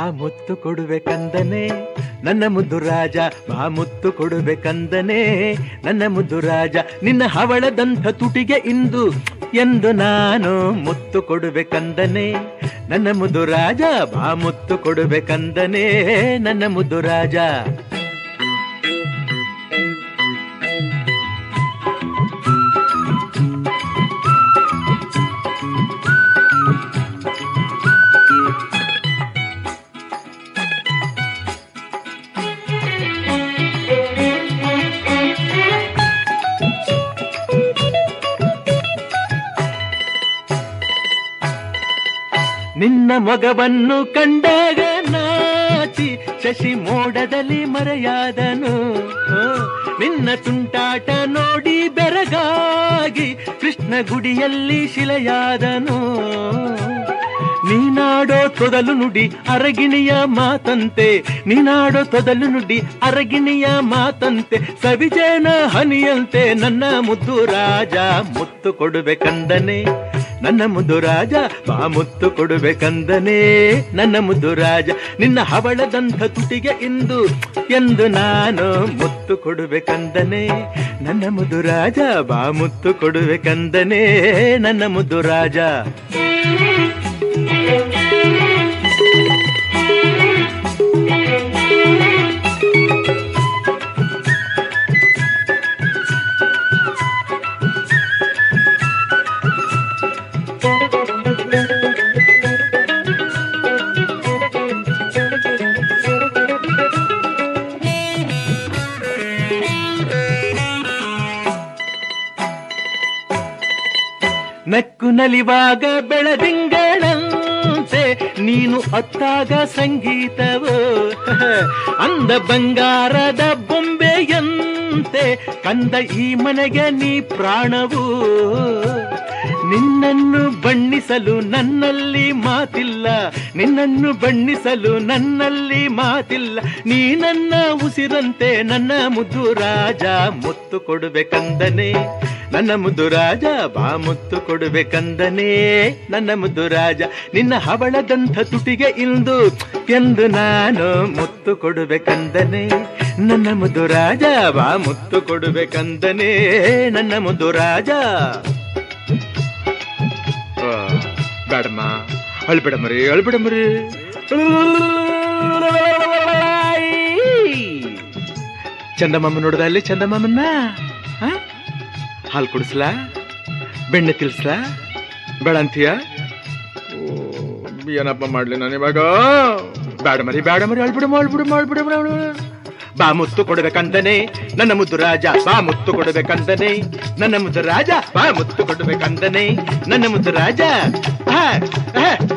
ಮುತ್ತು ಕೊಡುಬೇಕಂದನೆ ನನ್ನ ಮುದ್ದು ರಾಜ ಬಾ ಮುತ್ತು ಕೊಡುಬೇಕಂದನೆ ನನ್ನ ಮುದ್ದು ರಾಜ ನಿನ್ನ ಹವಳದಂಥ ತುಟಿಗೆ ಇಂದು ಎಂದು ನಾನು ಮುತ್ತು ಕೊಡುಬೇಕಂದನೆ ನನ್ನ ಮುದ್ದು ರಾಜ ಬಾ ಮುತ್ತು ಕೊಡುಬೇಕಂದನೆ ನನ್ನ ಮುದ್ದು ರಾಜ ನಿನ್ನ ಮೊಗವನ್ನು ಕಂಡಾಗ ನಾಚಿ ಶಶಿ ಮೋಡದಲ್ಲಿ ಮರೆಯಾದನು ಆ, ನಿನ್ನ ತುಂಟಾಟ ನೋಡಿ ಬೆರಗಾಗಿ ಕೃಷ್ಣ ಗುಡಿಯಲ್ಲಿ ಶಿಲೆಯಾದನು ನೀನಾಡೋ ತೊದಲು ನುಡಿ ಅರಗಿಣಿಯ ಮಾತಂತೆ ನೀನಾಡೋ ತೊದಲು ನುಡಿ ಅರಗಿಣಿಯ ಮಾತಂತೆ ಸವಿಜೇನ ಹನಿಯಂತೆ ನನ್ನ ಮುದ್ದು ರಾಜ ಮುತ್ತು ಕೊಡುಬೇಕಂದನೆ ನನ್ನ ಮುದ್ದು ರಾಜ ಬಾ ಮುತ್ತು ಕೊಡುಬೇಕಂದನೆ ನನ್ನ ಮುದ್ದು ರಾಜ ನಿನ್ನ ಹವಳದಂಥ ತುಟಿಗೆ ಇಂದು ಎಂದು ನಾನು ಮುತ್ತು ಕೊಡುಬೇಕಂದನೆ ನನ್ನ ಮುದ್ದು ರಾಜ ಬಾ ಮುತ್ತು ಕೊಡುಬೇಕಂದನೆ ನನ್ನ ಮುದ್ದು ರಾಜ ನಕ್ಕು ನಲಿವಾಗ ಬೆಳದಿಂಗಳಂತೆ ನೀನು ಅತ್ತಾಗ ಸಂಗೀತವೋ ಅಂದ ಬಂಗಾರದ ಬೊಂಬೆಯಂತೆ ಕಂದ ಈ ಮನೆಗೆ ನೀ ಪ್ರಾಣವು ನಿನ್ನನ್ನು ಬಣ್ಣಿಸಲು ನನ್ನಲ್ಲಿ ಮಾತಿಲ್ಲ ನಿನ್ನನ್ನು ಬಣ್ಣಿಸಲು ನನ್ನಲ್ಲಿ ಮಾತಿಲ್ಲ ನೀ ನನ್ನ ಉಸಿರಂತೆ ನನ್ನ ಮುದ್ದು ರಾಜ ಮುತ್ತು ಕೊಡುಬೇಕಂದನೆ ನನ್ನ ಮುದ್ದು ರಾಜ ಬಾ ಮುತ್ತು ಕೊಡುಬೇಕಂದನೆ ನನ್ನ ಮುದ್ದು ರಾಜ ನಿನ್ನ ಹವಳದಂಥ ತುಟಿಗೆ ಇಂದು ಎಂದು ನಾನು ಮುತ್ತು ಕೊಡುಬೇಕಂದನೆ ನನ್ನ ಮುದ್ದು ರಾಜ ಬಾ ಮುತ್ತು ಕೊಡುಬೇಕಂದನೆ ನನ್ನ ಮುದ್ದು ರಾಜ ಆ, ಬೇಡಮ್ಮ ಅಳ್ಬೇಡಮ್ಮರಿ ಅಳ್ಬೇಡಮ್ಮರಿ ಚಂದಮಾಮ ನೋಡ್ದ ಅಲ್ಲಿ ಚಂದಮಾಮನ್ನ ಆ? ಹಾಲು ಕುಡಿಸ್ಲಾ ಬೆಣ್ಣೆ ತಿಳ್ಸ್ಲಾ ಬೇಡ ಅಂತೀಯ ಓ, ಏನಪ್ಪ ಮಾಡ್ಲಿ ನಾನು ಇವಾಗ ಬೇಡ ಮರಿ ಬೇಡ ಮರಿ ಅಳ್ಬಿಡಮ್ಮ ಅಳ್ಬಿಡಮ್ಮ ಅಳ್ಬಿಡಮ್ಮ ಅಳ್ಬಿಡಮ್ಮ. ಬಾ ಮುತ್ತು ಕೊಡ್ಬೇಕಂದನೆ ನನ್ನ ಮುದ್ದು ರಾಜ ಬಾ ಮುತ್ತು ಕೊಡ್ಬೇಕಂದನೆ ನನ್ನ ಮುದ್ದು ರಾಜ ಬಾ ಮುತ್ತು ಕೊಡ್ಬೇಕಂದನೆ ನನ್ನ ಮುದ್ದು ರಾಜ ಆ, ಆ,